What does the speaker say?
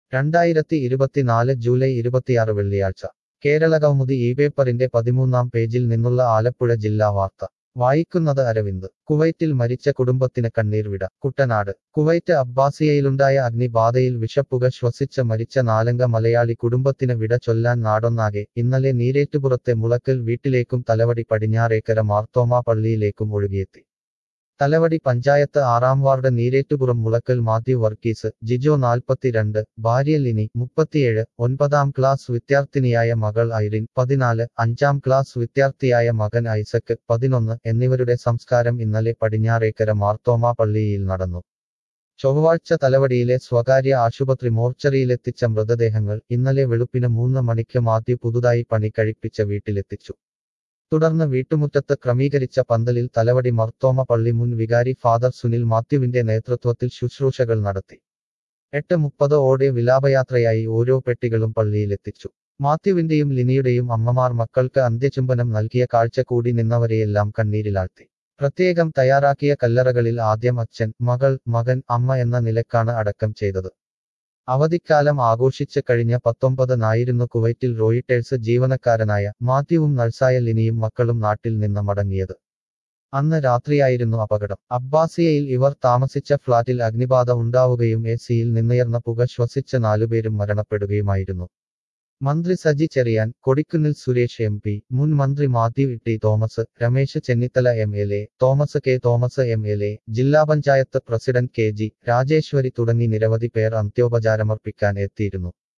രണ്ടായിരത്തി ഇരുപത്തിനാല് ജൂലൈ ഇരുപത്തിയാറ് വെള്ളിയാഴ്ച കേരള കൗമുദി ഈ പേപ്പറിന്റെ പതിമൂന്നാം പേജിൽ നിന്നുള്ള ആലപ്പുഴ ജില്ലാ വാർത്ത വായിക്കുന്നത് അരവിന്ദ് കുവൈറ്റിൽ മരിച്ച കുടുംബത്തിന് കണ്ണീർ വിട കുട്ടനാട് കുവൈറ്റ് അബ്ബാസിയയിലുണ്ടായ അഗ്നിബാധയിൽ വിഷപ്പുക ശ്വസിച്ച് മരിച്ച നാലംഗ മലയാളി കുടുംബത്തിന് വിട ചൊല്ലാൻ നാടൊന്നാകെ ഇന്നലെ നീരേറ്റുപുറത്തെ മുളക്കൽ വീട്ടിലേക്കും തലവടി പടിഞ്ഞാറേക്കര മാർത്തോമ പള്ളിയിലേക്കും ഒഴുകിയെത്തി തലവടി പഞ്ചായത്ത് ആറാം വാർഡ് നീരേറ്റുപുറം മുളക്കൽ മാത്യു വർക്കീസ് ജിജോ നാൽപ്പത്തിരണ്ട് ഭാര്യ ലിനി മുപ്പത്തിയേഴ് ഒൻപതാം ക്ലാസ് വിദ്യാർത്ഥിനിയായ മകൾ ഐറിൻ പതിനാല് അഞ്ചാം ക്ലാസ് വിദ്യാർത്ഥിയായ മകൻ ഐസക് പതിനൊന്ന് എന്നിവരുടെ സംസ്കാരം ഇന്നലെ പടിഞ്ഞാറേക്കര മാർത്തോമ പള്ളിയിൽ നടന്നു ചൊവ്വാഴ്ച തലവടിയിലെ സ്വകാര്യ ആശുപത്രി മോർച്ചറിയിലെത്തിച്ച മൃതദേഹങ്ങൾ ഇന്നലെ വെളുപ്പിന് മൂന്ന് മണിക്ക് മാത്യു പുതുതായി പണി കഴിപ്പിച്ച വീട്ടിലെത്തിച്ചു തുടർന്ന് വീട്ടുമുറ്റത്ത് ക്രമീകരിച്ച പന്തലിൽ തലവടി മർത്തോമ പള്ളി മുൻ വികാരി ഫാദർ സുനിൽ മാത്യുവിന്റെ നേതൃത്വത്തിൽ ശുശ്രൂഷകൾ നടത്തി എട്ട് മുപ്പത് ഓടെ വിലാപയാത്രയായി ഓരോ പെട്ടികളും പള്ളിയിലെത്തിച്ചു മാത്യുവിന്റെയും ലിനിയുടെയും അമ്മമാർ മക്കൾക്ക് അന്ത്യചുംബനം നൽകിയ കാഴ്ച കൂടി നിന്നവരെയെല്ലാം കണ്ണീരിലാഴ്ത്തി പ്രത്യേകം തയ്യാറാക്കിയ കല്ലറകളിൽ ആദ്യം അച്ഛൻ മകൾ മകൻ അമ്മ എന്ന നിലക്കാണ് അടക്കം ചെയ്തത് അവധിക്കാലം ആഘോഷിച്ച് കഴിഞ്ഞ പത്തൊമ്പതിനായിരുന്നു കുവൈറ്റിൽ റോയിട്ടേഴ്സ് ജീവനക്കാരനായ മാത്യുവും നഴ്സായ ലിനിയും മക്കളും നാട്ടിൽ നിന്ന് മടങ്ങിയത് അന്ന് രാത്രിയായിരുന്നു അപകടം അബ്ബാസിയയിൽ ഇവർ താമസിച്ച ഫ്ളാറ്റിൽ അഗ്നിബാധ ഉണ്ടാവുകയും എ സിയിൽ നിന്നുയർന്ന പുക ശ്വസിച്ച് നാലുപേരും മരണപ്പെടുകയുമായിരുന്നു മന്ത്രി സജി ചെറിയാൻ കൊടിക്കുന്നിൽ സുരേഷ് എം പി മുൻ മന്ത്രി Mathew T Thomas Ramesh Chennithala M L A Thomas K Thomas M L A ജില്ലാ panchayat president K G Rajeshwari തുടങ്ങി നിരവധി പേർ അന്ത്യോപചാരമർപ്പിക്കാൻ എത്തിയിരുന്നു